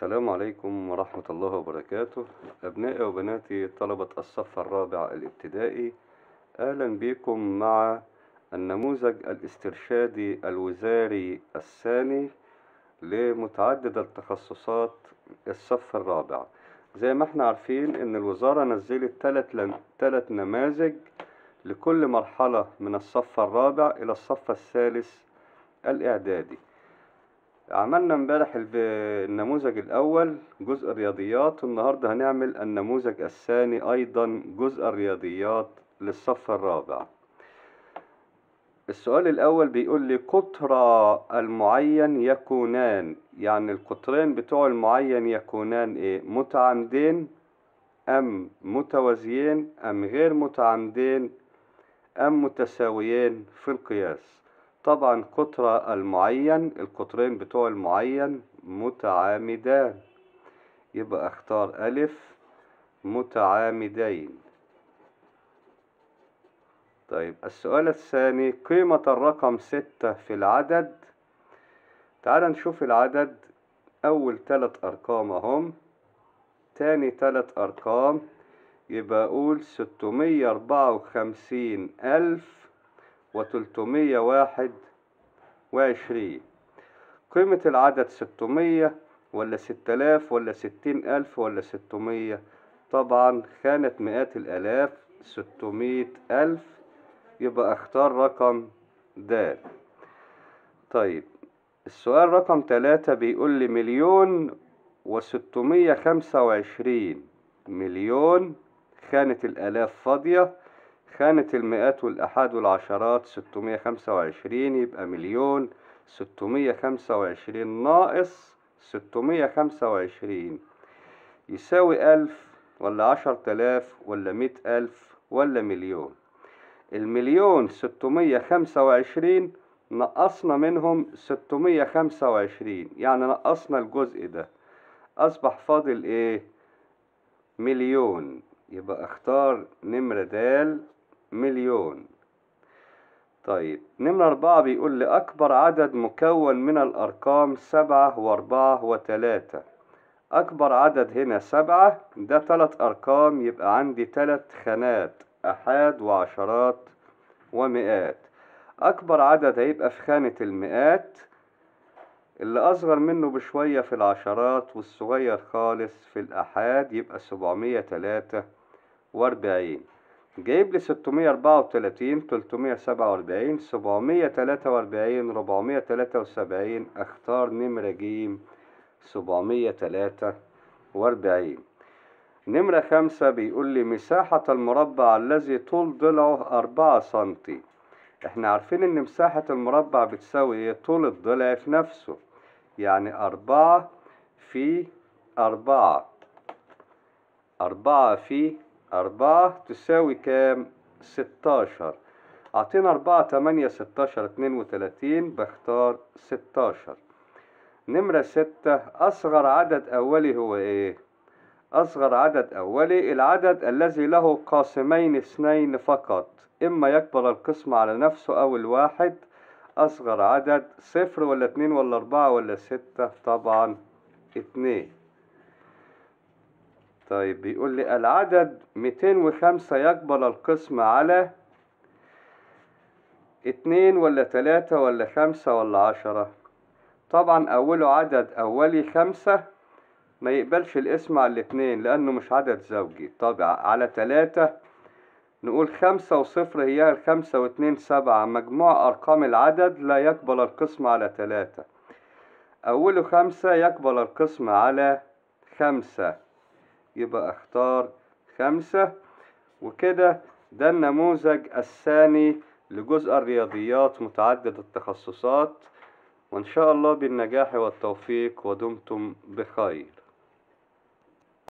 السلام عليكم ورحمة الله وبركاته أبنائي وبناتي طلبة الصف الرابع الابتدائي أهلا بكم مع النموذج الاسترشادي الوزاري الثاني لمتعدد التخصصات الصف الرابع زي ما احنا عارفين ان الوزارة نزلت ثلاث لن... ثلاث نماذج لكل مرحلة من الصف الرابع إلى الصف الثالث الإعدادي عملنا امبارح الب- النموذج الأول جزء الرياضيات والنهاردة هنعمل النموذج الثاني أيضا جزء الرياضيات للصف الرابع السؤال الأول بيقول لي قطر المعين يكونان يعني القطرين بتوع المعين يكونان إيه متعامدين أم متوازيين أم غير متعامدين أم متساويين في القياس طبعا قطر المعين القطرين بتوع المعين متعامدان يبقى اختار ألف متعامدين طيب السؤال الثاني قيمة الرقم ستة في العدد تعال نشوف العدد أول تلات أرقام أهم تاني تلات أرقام يبقى أقول ستمية أربعة وخمسين ألف وتلتمية واحد وعشرين قيمة العدد ستمية ولا ستلاف ولا ستين ألف ولا ستمية طبعا خانت مئات الآلاف ستمية ألف يبقى اختار رقم د طيب السؤال رقم تلاتة بيقول لي مليون وستمية خمسة وعشرين مليون خانة الآلاف فاضية خانة المئات والأحاد والعشرات ستمية خمسة وعشرين يبقى مليون ستمية خمسة وعشرين ناقص ستمية خمسة وعشرين يساوي ألف ولا عشر تلاف ولا مئة ألف ولا مليون المليون ستمية خمسة وعشرين نقصنا منهم ستمية خمسة وعشرين يعني نقصنا الجزء ده أصبح فاضل إيه مليون يبقى اختار نمرة د مليون طيب نمرة أربعة بيقول لي أكبر عدد مكون من الأرقام سبعة وأربعة وتلاتة أكبر عدد هنا سبعة ده تلات أرقام يبقى عندي تلات خانات أحاد وعشرات ومئات أكبر عدد هيبقى في خانة المئات اللي أصغر منه بشوية في العشرات والصغير خالص في الأحاد يبقى سبعمية تلاتة وأربعين جايب لي ستمية أربعة وتلاتين تلتمية سبعة وأربعين سبعمية تلاتة وأربعين ربعمية تلاتة وسبعين أختار نمرة جيم سبعمية تلاتة وأربعين نمرة خمسة بيقول لي مساحة المربع الذي طول ضلعه أربعة سنتي احنا عارفين ان مساحة المربع بتساوي ايه طول الضلع في نفسه يعني أربعة في أربعة أربعة في أربعة تساوي كام ستاشر عطينا أربعة تمانية ستاشر اتنين وتلاتين بختار ستاشر نمرة ستة أصغر عدد أولي هو إيه؟ أصغر عدد أولي العدد الذي له قاسمين اثنين فقط إما يكبر القسم على نفسه أو الواحد أصغر عدد صفر ولا اتنين ولا أربعة ولا ستة طبعا اتنين طيب بيقول لي العدد ميتين وخمسة يقبل القسم على اتنين ولا تلاتة ولا خمسة ولا عشرة طبعا أوله عدد أولي خمسة ما يقبلش الاسم على الاتنين لأنه مش عدد زوجي طبعا على تلاتة نقول خمسة وصفر هي الخمسة واتنين سبعة مجموع أرقام العدد لا يقبل القسم على تلاتة أوله خمسة يقبل القسم على خمسة يبقى اختار خمسة وكده ده النموذج الثاني لجزء الرياضيات متعدد التخصصات وإن شاء الله بالنجاح والتوفيق ودمتم بخير